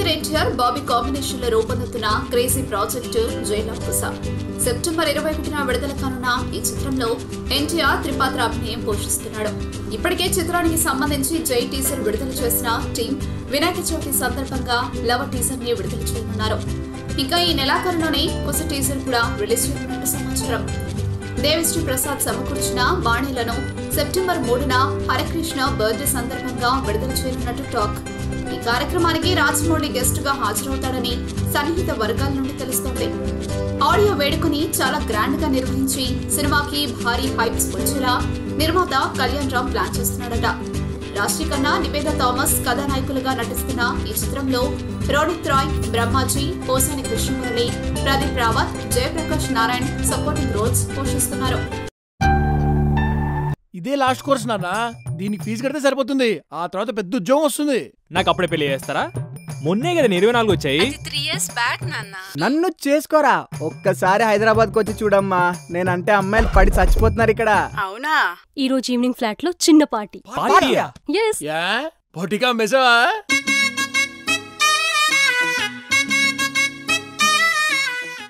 junior NTR Bobby combination లో రూపొందుతున్న crazy project జైలాం కుస సెప్టెంబర్ ఇరవై ఒకటిన విడుదల కానున్న ఈ చిత్రంలో ఎన్టీఆర్ త్రిపాత్ర అభినయం పోషిస్తున్నాడు ఇప్పటికే చిత్రానికి సంబంధించి జై టీజర్ విడుదల చేసిన టీం వినాయక చవితి సందర్భంగా లవ టీజర్ ని విడుదల చేయనున్నారు ఇంకా ఈ నెలాఖరులోనే కొస టీజర్ కూడా రిలీజ్ చేయనున్నట్టు సమాచారం దేవిశ్రీ ప్రసాద్ సమకూర్చిన బాణీలను సెప్టెంబర్ మూడున హరకృష్ణ బర్త్డే సందర్భంగా విడుదల చేయనున్నట్టు టాక్ ఈ కార్యక్రమానికి రాజమౌళి గెస్ట్ గా హాజరవుతాడని సన్నిహిత వర్గాల నుండి తెలుస్తోంది ఆడియో వేడుకని చాలా గ్రాండ్ గా నిర్వహించి సినిమాకి భారీ హైప్స్ వచ్చేలా నిర్మాత కళ్యాణ్ రామ్ ప్లాన్ చేస్తున్నాడట రాశి ఖన్నా నివేద థామస్ కథానాయకులుగా నటిస్తున్న ఈ చిత్రంలో రోనిత్ రాయ్ బ్రహ్మాజీ పోసాని కృష్ణమురళి ప్రదీప్ రావత్ జయప్రకాష్ నారాయణ్ సపోర్టింగ్ రోల్స్ పోషిస్తున్నారు ఇదే లాస్ట్ కోర్స్ నాన్న దీనికి ఫీజు కడితే సరిపోతుంది ఆ తర్వాత పెద్ద ఉద్యోగం వస్తుంది నాకు అప్పుడే పెళ్లి చేస్తారా మొన్నే కదా నేను ఇరవై నాలుగు వచ్చాయి త్రీ ఇయర్స్ బ్యాక్ నాన్న నన్ను చేసుకోరా ఒక్కసారి హైదరాబాద్కి వచ్చి చూడమ్మా నేనంటే అమ్మాయిలు పడి చచ్చిపోతున్నారు ఇక్కడ అవునా ఈ రోజు ఈవినింగ్ ఫ్లాట్ లో చిన్న పార్టీ పార్టీయా ఎస్ యా పొటికా మెసవా